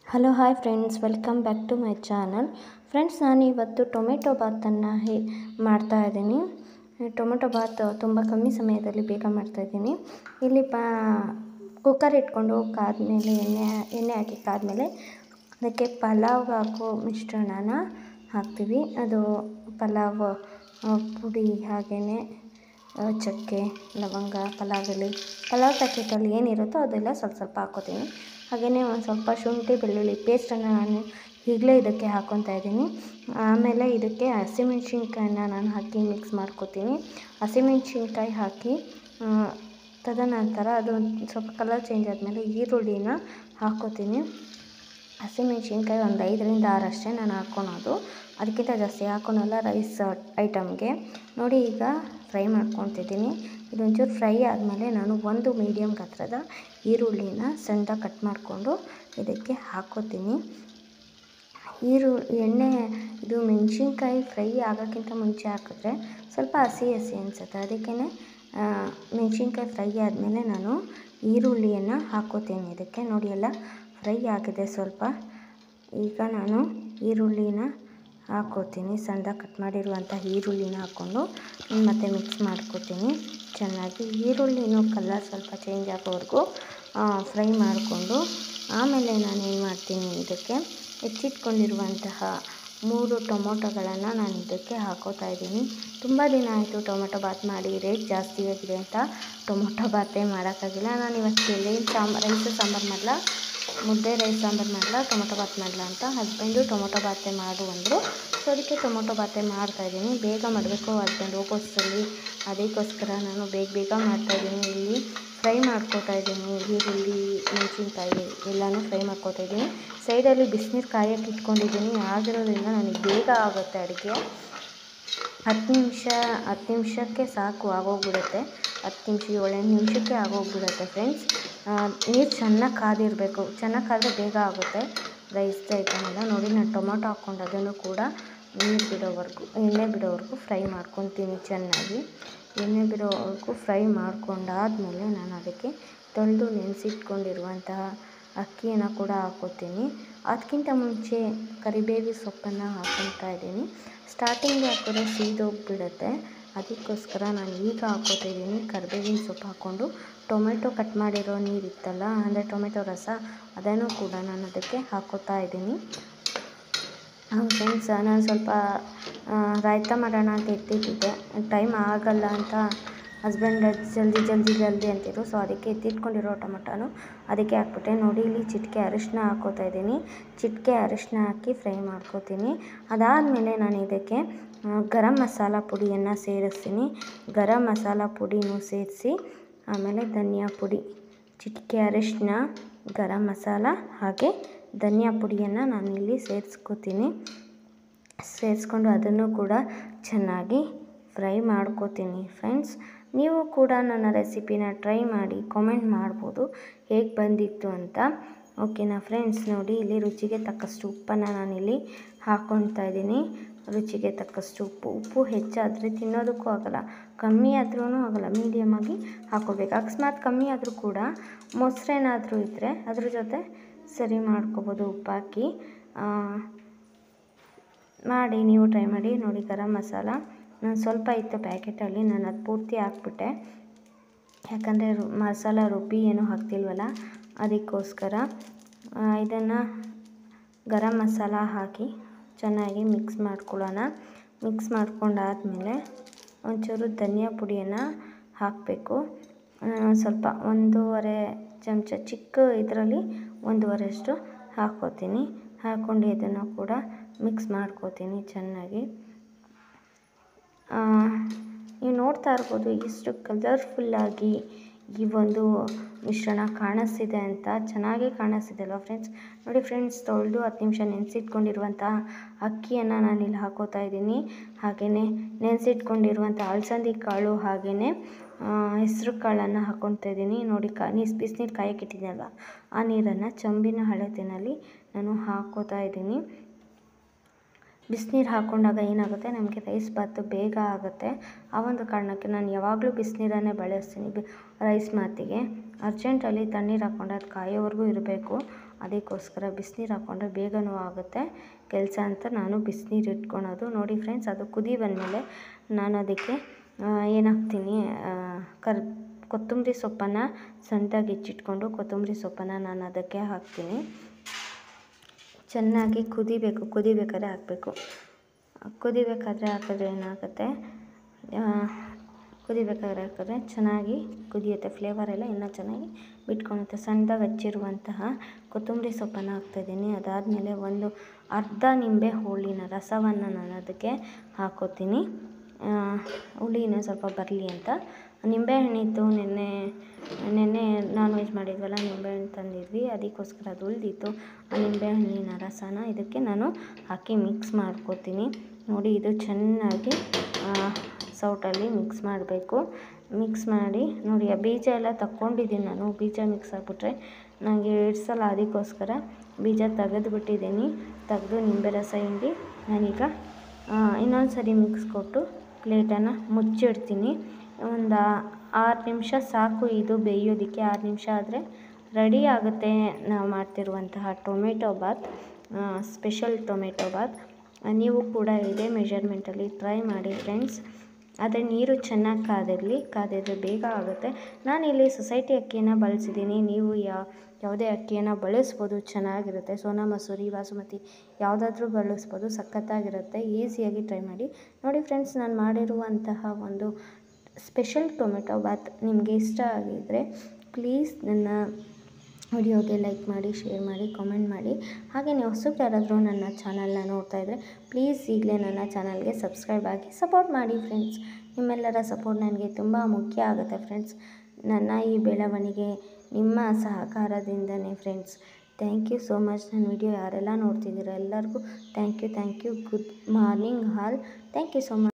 hello hi friends welcome back to my channel friends ನಾನು ಇವತ್ತು tomato ಬಾತನ್ನು ಹೇ ಮಾಡ್ತಾ ಇದ್ದೀನಿ ಟೊಮೆಟೊ ಬಾತ್ ತುಂಬ ಕಮ್ಮಿ ಸಮಯದಲ್ಲಿ ಬೇಗ ಮಾಡ್ತಾಯಿದ್ದೀನಿ ಇಲ್ಲಿ ಪಾ ಕುಕ್ಕರ್ ಇಟ್ಕೊಂಡು ಕಾದ್ಮೇಲೆ ಎಣ್ಣೆ ಎಣ್ಣೆ ಹಾಕಿ ಕಾದ್ಮೇಲೆ ಅದಕ್ಕೆ ಪಲಾವ್ಗೆ ಹಾಕೋ ಮಿಶ್ರಣನ ಹಾಕ್ತೀವಿ ಅದು ಪಲಾವ್ ಪುಡಿ ಹಾಗೆಯೇ ಚಕ್ಕೆ ಲವಂಗ ಪಲಾವ್ ಎಲೆ ಪಲಾವ್ ಪ್ಯಾಕೆಟಲ್ಲಿ ಏನಿರುತ್ತೋ ಅದೆಲ್ಲ ಸ್ವಲ್ಪ ಸ್ವಲ್ಪ ಹಾಕ್ಕೋತೀನಿ ಹಾಗೆಯೇ ಒಂದು ಸ್ವಲ್ಪ ಶುಂಠಿ ಬೆಳ್ಳುಳ್ಳಿ ಪೇಸ್ಟನ್ನು ನಾನು ಈಗಲೇ ಇದಕ್ಕೆ ಹಾಕ್ಕೊತಾ ಇದ್ದೀನಿ ಆಮೇಲೆ ಇದಕ್ಕೆ ಹಸಿಮೆಣ್ಸಿನ್ಕಾಯನ್ನ ನಾನು ಹಾಕಿ ಮಿಕ್ಸ್ ಮಾಡ್ಕೊತೀನಿ ಹಸಿಮೆಣ್ಸಿನ್ಕಾಯಿ ಹಾಕಿ ತದನಂತರ ಅದು ಸ್ವಲ್ಪ ಕಲರ್ ಚೇಂಜ್ ಆದಮೇಲೆ ಈರುಳ್ಳಿನ ಹಾಕ್ಕೋತೀನಿ ಹಸಿಮೆಣ್ಸಿನ್ಕಾಯಿ ಒಂದು ಐದರಿಂದ ಆರು ಅಷ್ಟೇ ನಾನು ಹಾಕ್ಕೊಳೋದು ಅದಕ್ಕಿಂತ ಜಾಸ್ತಿ ಹಾಕ್ಕೊಳಲ್ಲ ರೈಸ್ ಐಟಮ್ಗೆ ನೋಡಿ ಈಗ ಫ್ರೈ ಮಾಡ್ಕೊತಿದ್ದೀನಿ ಇದೊಂಚೂರು ಫ್ರೈ ಆದಮೇಲೆ ನಾನು ಒಂದು ಮೀಡಿಯಮ್ ಗಾತ್ರದ ಈರುಳ್ಳಿನ ಸಣ್ಣದಾಗಿ ಕಟ್ ಮಾಡಿಕೊಂಡು ಇದಕ್ಕೆ ಹಾಕ್ಕೋತೀನಿ ಈರು ಎಣ್ಣೆ ಇದು ಮೆಣಸಿನ್ಕಾಯಿ ಫ್ರೈ ಆಗೋಕ್ಕಿಂತ ಮುಂಚೆ ಹಾಕಿದ್ರೆ ಸ್ವಲ್ಪ ಹಸಿ ಹಸಿ ಅನಿಸುತ್ತೆ ಅದಕ್ಕೇ ಮೆಣಸಿನ್ಕಾಯಿ ಫ್ರೈ ಆದಮೇಲೆ ನಾನು ಈರುಳ್ಳಿಯನ್ನು ಹಾಕ್ಕೋತೀನಿ ಇದಕ್ಕೆ ನೋಡಿ ಎಲ್ಲ ಫ್ರೈ ಆಗಿದೆ ಸ್ವಲ್ಪ ಈಗ ನಾನು ಈರುಳ್ಳಿನ ಹಾಕ್ಕೋತೀನಿ ಸಣ್ಣದಾಗಿ ಕಟ್ ಮಾಡಿರುವಂಥ ಈರುಳ್ಳಿನ ಹಾಕ್ಕೊಂಡು ಮತ್ತು ಮಿಕ್ಸ್ ಮಾಡ್ಕೋತೀನಿ ಚೆನ್ನಾಗಿ ಈರುಳ್ಳಿನೂ ಕಲರ್ ಸ್ವಲ್ಪ ಚೇಂಜ್ ಆಗೋವರೆಗೂ ಫ್ರೈ ಮಾಡಿಕೊಂಡು ಆಮೇಲೆ ನಾನು ಏನು ಮಾಡ್ತೀನಿ ಇದಕ್ಕೆ ಹೆಚ್ಚಿಟ್ಕೊಂಡಿರುವಂತಹ ಮೂರು ಟೊಮೊಟೊಗಳನ್ನು ನಾನು ಇದಕ್ಕೆ ಹಾಕೋತಾ ಇದ್ದೀನಿ ತುಂಬ ದಿನ ಆಯಿತು ಟೊಮೊಟೊ ಬಾತ್ ಮಾಡಿ ರೇಟ್ ಜಾಸ್ತಿ ಆಗಿದೆ ಅಂತ ಟೊಮೊಟೊ ಬಾತೇ ಮಾಡೋಕ್ಕಾಗಿಲ್ಲ ನಾನು ಇವತ್ತು ಎಲೆ ಸಾಂಬಾರು ರೈಸ್ ಸಾಂಬಾರು ಮಾಡಲ ಮುದ್ದೆ ರೈಸ್ ಸಾಂಬಾರು ಮಾಡಲ ಟೊಮೊಟೊ ಬಾತ್ ಮಾಡಲ ಅಂತ ಹಸ್ಬೆಂಡು ಟೊಮೊಟೊ ಬಾತೆ ಮಾಡು ಅಂದರು ಸೊ ಅದಕ್ಕೆ ಟೊಮೊಟೊ ಬಾತೆ ಮಾಡ್ತಾಯಿದ್ದೀನಿ ಬೇಗ ಮಾಡಬೇಕು ಹಸ್ಬೆಂಡ್ ಹೋಗೋಷ್ಟರಲ್ಲಿ ಅದಕ್ಕೋಸ್ಕರ ನಾನು ಬೇಗ ಬೇಗ ಮಾಡ್ತಾಯಿದ್ದೀನಿ ಇಲ್ಲಿ ಫ್ರೈ ಮಾಡ್ಕೋತಾ ಇದ್ದೀನಿ ಈರುಳ್ಳಿ ಮೆಣಸಿನ್ಕಾಯಿ ಎಲ್ಲನೂ ಫ್ರೈ ಮಾಡ್ಕೋತಾ ಇದ್ದೀನಿ ಸೈಡಲ್ಲಿ ಬಿಸಿನೀರು ಕಾಯಕ್ಕೆ ಇಟ್ಕೊಂಡಿದ್ದೀನಿ ಆಗಿರೋದ್ರಿಂದ ನನಗೆ ಬೇಗ ಆಗುತ್ತೆ ಅಡುಗೆ ಹತ್ತು ನಿಮಿಷ ಹತ್ತು ನಿಮಿಷಕ್ಕೆ ಸಾಕು ಆಗೋಗ್ಬಿಡುತ್ತೆ ಹತ್ತು ನಿಮಿಷ ಏಳೆಂಟು ನಿಮಿಷಕ್ಕೆ ಆಗೋಗ್ಬಿಡುತ್ತೆ ಫ್ರೆಂಡ್ಸ್ ನೀರು ಚೆನ್ನಾಗಿ ಕಾದಿರಬೇಕು ಚೆನ್ನಾಗಿ ಕಾದರೆ ಬೇಗ ಆಗುತ್ತೆ ರೈಸ್ ಐಟಮೆಲ್ಲ ನೋಡಿ ನಾನು ಟೊಮೊಟೊ ಹಾಕ್ಕೊಂಡು ಅದನ್ನು ಕೂಡ ನೀರು ಬಿಡೋವರೆಗೂ ಎಣ್ಣೆ ಬಿಡೋವರೆಗೂ ಫ್ರೈ ಮಾಡ್ಕೊತೀನಿ ಚೆನ್ನಾಗಿ ಎಣ್ಣೆ ಬಿಡೋವರೆಗೂ ಫ್ರೈ ಮಾಡ್ಕೊಂಡಾದಮೇಲೆ ನಾನು ಅದಕ್ಕೆ ತೊಳೆದು ನೆನೆಸಿಟ್ಕೊಂಡಿರುವಂತಹ ಅಕ್ಕಿಯನ್ನು ಕೂಡ ಹಾಕ್ಕೋತೀನಿ ಅದಕ್ಕಿಂತ ಮುಂಚೆ ಕರಿಬೇವು ಸೊಪ್ಪನ್ನು ಹಾಕ್ಕೊತಾ ಇದ್ದೀನಿ ಸ್ಟಾರ್ಟಿಂಗ್ ಹಾಕಿದ್ರೆ ಸೀದೋಗಿಬಿಡುತ್ತೆ ಅದಕ್ಕೋಸ್ಕರ ನಾನು ಈಗ ಹಾಕ್ಕೋತಾ ಇದ್ದೀನಿ ಕರಿಬೇವಿನ ಸೊಪ್ಪು ಹಾಕ್ಕೊಂಡು ಟೊಮೆಟೊ ಕಟ್ ಮಾಡಿರೋ ನೀರಿತ್ತಲ್ಲ ಅಂದರೆ ಟೊಮೆಟೊ ರಸ ಅದನ್ನು ಕೂಡ ನಾನು ಅದಕ್ಕೆ ಹಾಕ್ಕೋತಾ ಇದ್ದೀನಿ ಫ್ರೆಂಡ್ಸ್ ನಾನು ಸ್ವಲ್ಪ ರಾಯ್ತ ಮಾಡೋಣ ಅಂತ ಎತ್ತಿಟ್ಟಿದ್ದೆ ಟೈಮ್ ಆಗಲ್ಲ ಅಂತ ಹಸ್ಬೆಂಡ್ ಜಲ್ದಿ ಜಲ್ದಿ ಜಲ್ದಿ ಅಂತಿದ್ರು ಸೊ ಅದಕ್ಕೆ ಎತ್ತಿಟ್ಕೊಂಡಿರೋ ಟೊಮೊಟೊನು ಅದಕ್ಕೆ ಹಾಕ್ಬಿಟ್ಟೆ ನೋಡಿ ಇಲ್ಲಿ ಚಿಟಿಕೆ ಅರಿಶಿನ ಹಾಕ್ಕೋತಾ ಇದ್ದೀನಿ ಚಿಟಿಕೆ ಅರಿಶಿನ ಹಾಕಿ ಫ್ರೈ ಮಾಡ್ಕೋತೀನಿ ಅದಾದಮೇಲೆ ನಾನು ಇದಕ್ಕೆ ಗರಂ ಮಸಾಲ ಪುಡಿಯನ್ನು ಸೇರಿಸ್ತೀನಿ ಗರಂ ಮಸಾಲ ಪುಡಿನೂ ಸೇರಿಸಿ ಆಮೇಲೆ ಧನಿಯಾ ಪುಡಿ ಚಿಟಿಕೆ ಅರಿಶಿನ ಗರಂ ಮಸಾಲ ಹಾಗೆ ಧನಿಯಾ ಪುಡಿಯನ್ನು ನಾನಿಲ್ಲಿ ಸೇರಿಸ್ಕೋತೀನಿ ಸೇರಿಸ್ಕೊಂಡು ಅದನ್ನು ಕೂಡ ಚೆನ್ನಾಗಿ ಫ್ರೈ ಮಾಡ್ಕೋತೀನಿ ಫ್ರೆಂಡ್ಸ್ ನೀವು ಕೂಡ ನನ್ನ ರೆಸಿಪಿನ ಟ್ರೈ ಮಾಡಿ ಕಾಮೆಂಟ್ ಮಾಡ್ಬೋದು ಹೇಗೆ ಬಂದಿತ್ತು ಅಂತ ಓಕೆನಾ ಫ್ರೆಂಡ್ಸ್ ನೋಡಿ ಇಲ್ಲಿ ರುಚಿಗೆ ತಕ್ಕಷ್ಟು ಉಪ್ಪನ್ನು ನಾನಿಲ್ಲಿ ಹಾಕ್ಕೊತಾ ಇದ್ದೀನಿ ರುಚಿಗೆ ತಕ್ಕಷ್ಟು ಉಪ್ಪು ಉಪ್ಪು ಹೆಚ್ಚಾದರೆ ತಿನ್ನೋದಕ್ಕೂ ಆಗೋಲ್ಲ ಕಮ್ಮಿ ಆದ್ರೂ ಆಗೋಲ್ಲ ಮೀಡಿಯಮಾಗಿ ಹಾಕ್ಕೋಬೇಕು ಅಕಸ್ಮಾತ್ ಕಮ್ಮಿ ಆದರೂ ಕೂಡ ಮೊಸರೇನಾದರೂ ಇದ್ದರೆ ಅದ್ರ ಜೊತೆ ಸರಿ ಮಾಡ್ಕೋಬೋದು ಉಪ್ಪು ಹಾಕಿ ಮಾಡಿ ನೀವು ಟ್ರೈ ಮಾಡಿ ನೋಡಿ ಗರಂ ಮಸಾಲ ನಾನು ಸ್ವಲ್ಪ ಇತ್ತು ಪ್ಯಾಕೆಟಲ್ಲಿ ನಾನು ಅದು ಪೂರ್ತಿ ಹಾಕ್ಬಿಟ್ಟೆ ಯಾಕಂದರೆ ರು ಮಸಾಲ ರುಬ್ಬಿ ಏನೂ ಹಾಕ್ತಿಲ್ವಲ್ಲ ಅದಕ್ಕೋಸ್ಕರ ಇದನ್ನು ಗರಂ ಮಸಾಲ ಹಾಕಿ ಚೆನ್ನಾಗಿ ಮಿಕ್ಸ್ ಮಾಡ್ಕೊಳ್ಳೋಣ ಮಿಕ್ಸ್ ಮಾಡ್ಕೊಂಡಾದಮೇಲೆ ಒಂಚೂರು ಧನಿಯಾ ಪುಡಿಯನ್ನು ಹಾಕಬೇಕು ಸ್ವಲ್ಪ ಒಂದೂವರೆ ಚಮಚ ಚಿಕ್ಕ ಇದರಲ್ಲಿ ಒಂದೂವರೆಯಷ್ಟು ಹಾಕ್ಕೋತೀನಿ ಹಾಕ್ಕೊಂಡು ಇದನ್ನು ಕೂಡ ಮಿಕ್ಸ್ ಮಾಡ್ಕೋತೀನಿ ಚೆನ್ನಾಗಿ ನೀವು ನೋಡ್ತಾ ಇರ್ಬೋದು ಎಷ್ಟು ಕಲರ್ಫುಲ್ಲಾಗಿ ಈ ಒಂದು ಮಿಶ್ರಣ ಕಾಣಿಸ್ತಿದೆ ಅಂತ ಚೆನ್ನಾಗಿ ಕಾಣಿಸ್ತಿದೆ ಅಲ್ವಾ ಫ್ರೆಂಡ್ಸ್ ನೋಡಿ ಫ್ರೆಂಡ್ಸ್ ತೊಳೆದು ಹತ್ತು ನಿಮಿಷ ನೆನೆಸಿಟ್ಕೊಂಡಿರುವಂತಹ ಅಕ್ಕಿಯನ್ನು ನಾನಿಲ್ಲಿ ಹಾಕೋತಾ ಇದ್ದೀನಿ ಹಾಗೆಯೇ ನೆನೆಸಿಟ್ಕೊಂಡಿರುವಂಥ ಅಲಸಂದಿ ಕಾಳು ಹಾಗೆಯೇ ಹೆಸ್ರು ಕಾಳನ್ನು ಹಾಕ್ಕೊತಾ ಇದ್ದೀನಿ ನೋಡಿ ಕಾ ನೀರು ಬಿಸಿನೀರು ಕಾಯಕ್ಕೆ ಇಟ್ಟಿದ್ದೀನಲ್ವ ಆ ನೀರನ್ನು ಚಂಬಿನ ಹಳತಿನಲ್ಲಿ ನಾನು ಹಾಕ್ಕೋತಾ ಇದ್ದೀನಿ ಬಿಸಿನೀರು ಹಾಕ್ಕೊಂಡಾಗ ಏನಾಗುತ್ತೆ ನಮಗೆ ರೈಸ್ ಬಾತು ಬೇಗ ಆಗುತ್ತೆ ಆ ಒಂದು ಕಾರಣಕ್ಕೆ ನಾನು ಯಾವಾಗಲೂ ಬಿಸಿನೀರನ್ನೇ ಬಳಸ್ತೀನಿ ಬಿ ರೈಸ್ ಬಾತಿಗೆ ಅರ್ಜೆಂಟಲ್ಲಿ ತಣ್ಣೀರು ಹಾಕ್ಕೊಂಡು ಅದು ಕಾಯೋವರೆಗೂ ಇರಬೇಕು ಅದಕ್ಕೋಸ್ಕರ ಬಿಸಿನೀರು ಹಾಕ್ಕೊಂಡ್ರೆ ಬೇಗನೂ ಆಗುತ್ತೆ ಕೆಲಸ ಅಂತ ನಾನು ಬಿಸಿನೀರು ಇಟ್ಕೊಳೋದು ನೋಡಿ ಫ್ರೆಂಡ್ಸ್ ಅದು ಕುದಿ ಬಂದಮೇಲೆ ನಾನು ಅದಕ್ಕೆ ಏನಾಗ್ತೀನಿ ಕರ್ ಕೊತ್ತಂಬರಿ ಸೊಪ್ಪನ್ನು ಸಣ್ಣದಾಗಿ ಹೆಚ್ಚಿಟ್ಕೊಂಡು ಕೊತ್ತಂಬರಿ ಸೊಪ್ಪನ್ನು ನಾನು ಅದಕ್ಕೆ ಹಾಕ್ತೀನಿ ಚೆನ್ನಾಗಿ ಕುದಿಬೇಕು ಕುದಿಬೇಕಾದ್ರೆ ಹಾಕಬೇಕು ಕುದಿಬೇಕಾದ್ರೆ ಹಾಕಿದ್ರೆ ಏನಾಗುತ್ತೆ ಕುದಿಬೇಕಾದ್ರೆ ಹಾಕಿದ್ರೆ ಚೆನ್ನಾಗಿ ಕುದಿಯುತ್ತೆ ಫ್ಲೇವರ್ ಎಲ್ಲ ಇನ್ನೂ ಚೆನ್ನಾಗಿ ಬಿಟ್ಕೊಳುತ್ತೆ ಸಣ್ಣದಾಗಿ ಹಚ್ಚಿರುವಂತಹ ಕೊತ್ತಂಬರಿ ಸೊಪ್ಪನ್ನು ಹಾಕ್ತಾಯಿದ್ದೀನಿ ಅದಾದಮೇಲೆ ಒಂದು ಅರ್ಧ ನಿಂಬೆ ಹುಳಿನ ರಸವನ್ನು ನಾನು ಅದಕ್ಕೆ ಹಾಕ್ಕೋತೀನಿ ಹುಳಿನ ಸ್ವಲ್ಪ ಬರಲಿ ಅಂತ ನಿಂಬೆಹಣ್ಣಿತ್ತು ನೆನ್ನೆ ನೆನ್ನೆ ನಾನ್ ವೆಜ್ ಮಾಡಿದ್ವಲ್ಲ ನಿಂಬೆಹಣ್ಣು ತಂದಿದ್ವಿ ಅದಕ್ಕೋಸ್ಕರ ಅದು ಉಳಿದಿತ್ತು ಆ ನಿಂಬೆಹಣ್ಣಿನ ರಸನ ಇದಕ್ಕೆ ನಾನು ಹಾಕಿ ಮಿಕ್ಸ್ ಮಾಡ್ಕೋತೀನಿ ನೋಡಿ ಇದು ಚೆನ್ನಾಗಿ ಸೌಟಲ್ಲಿ ಮಿಕ್ಸ್ ಮಾಡಬೇಕು ಮಿಕ್ಸ್ ಮಾಡಿ ನೋಡಿ ಆ ಬೀಜ ಎಲ್ಲ ತಕ್ಕೊಂಡಿದ್ದೀನಿ ನಾನು ಬೀಜ ಮಿಕ್ಸ್ ಆಗಿಬಿಟ್ರೆ ನನಗೆ ಇಡ್ಸಲ್ಲ ಅದಕ್ಕೋಸ್ಕರ ಬೀಜ ತೆಗೆದುಬಿಟ್ಟಿದ್ದೀನಿ ತೆಗೆದು ನಿಂಬೆ ರಸ ಹಿಂಡಿ ನಾನೀಗ ಇನ್ನೊಂದು ಸರಿ ಮಿಕ್ಸ್ ಕೊಟ್ಟು ಪ್ಲೇಟನ್ನು ಮುಚ್ಚಿಡ್ತೀನಿ ಒಂದು ಆರು ನಿಮಿಷ ಸಾಕು ಇದು ಬೇಯೋದಕ್ಕೆ ಆರು ನಿಮಿಷ ಆದರೆ ರೆಡಿ ಆಗುತ್ತೆ ನಾವು ಮಾಡ್ತಿರುವಂತಹ tomato bath special tomato bath ನೀವು ಕೂಡ ಇದೇ ಮೆಷರ್ಮೆಂಟಲ್ಲಿ ಟ್ರೈ ಮಾಡಿ ಫ್ರೆಂಡ್ಸ್ ಆದರೆ ನೀರು ಚೆನ್ನಾಗಿ ಕಾದಿರಲಿ ಕಾದಿದ್ರೆ ಬೇಗ ಆಗುತ್ತೆ ನಾನಿಲ್ಲಿ ಸೊಸೈಟಿ ಅಕ್ಕಿಯನ್ನು ಬಳಸಿದ್ದೀನಿ ನೀವು ಯಾ ಯಾವುದೇ ಅಕ್ಕಿಯನ್ನು ಬಳಸ್ಬೋದು ಚೆನ್ನಾಗಿರುತ್ತೆ ಸೋನಾ ಮಸೂರಿ ಬಾಸುಮತಿ ಯಾವುದಾದ್ರೂ ಬಳಸ್ಬೋದು ಸಖತ್ತಾಗಿರುತ್ತೆ ಈಸಿಯಾಗಿ ಟ್ರೈ ಮಾಡಿ ನೋಡಿ ಫ್ರೆಂಡ್ಸ್ ನಾನು ಮಾಡಿರುವಂತಹ ಒಂದು ಸ್ಪೆಷಲ್ ಟೊಮೆಟೊ ಬಾತ್ ನಿಮಗೆ ಇಷ್ಟ ಆಗಿದ್ದರೆ ಪ್ಲೀಸ್ ನನ್ನ ವಿಡಿಯೋಗೆ ಲೈಕ್ ಮಾಡಿ ಶೇರ್ ಮಾಡಿ ಕಾಮೆಂಟ್ ಮಾಡಿ ಹಾಗೆ ನೀವು ಹೊಸಬ್ರು ಯಾರಾದರೂ ನನ್ನ ಚಾನಲ್ನ ನೋಡ್ತಾ ಇದ್ದರೆ ಪ್ಲೀಸ್ ಈಗಲೇ ನನ್ನ ಚಾನಲ್ಗೆ ಸಬ್ಸ್ಕ್ರೈಬ್ ಆಗಿ ಸಪೋರ್ಟ್ ಮಾಡಿ ಫ್ರೆಂಡ್ಸ್ ನಿಮ್ಮೆಲ್ಲರ ಸಪೋರ್ಟ್ ನನಗೆ ತುಂಬ ಮುಖ್ಯ ಆಗುತ್ತೆ ಫ್ರೆಂಡ್ಸ್ ನನ್ನ ಈ ಬೆಳವಣಿಗೆ ನಿಮ್ಮ ಸಹಕಾರದಿಂದನೇ friends thank you so much ನನ್ನ ವಿಡಿಯೋ ಯಾರೆಲ್ಲ ನೋಡ್ತಿದ್ದೀರೋ ಎಲ್ಲರಿಗೂ thank you thank you good morning ಹಾಲ್ ಥ್ಯಾಂಕ್ ಯು ಸೋ ಮಚ್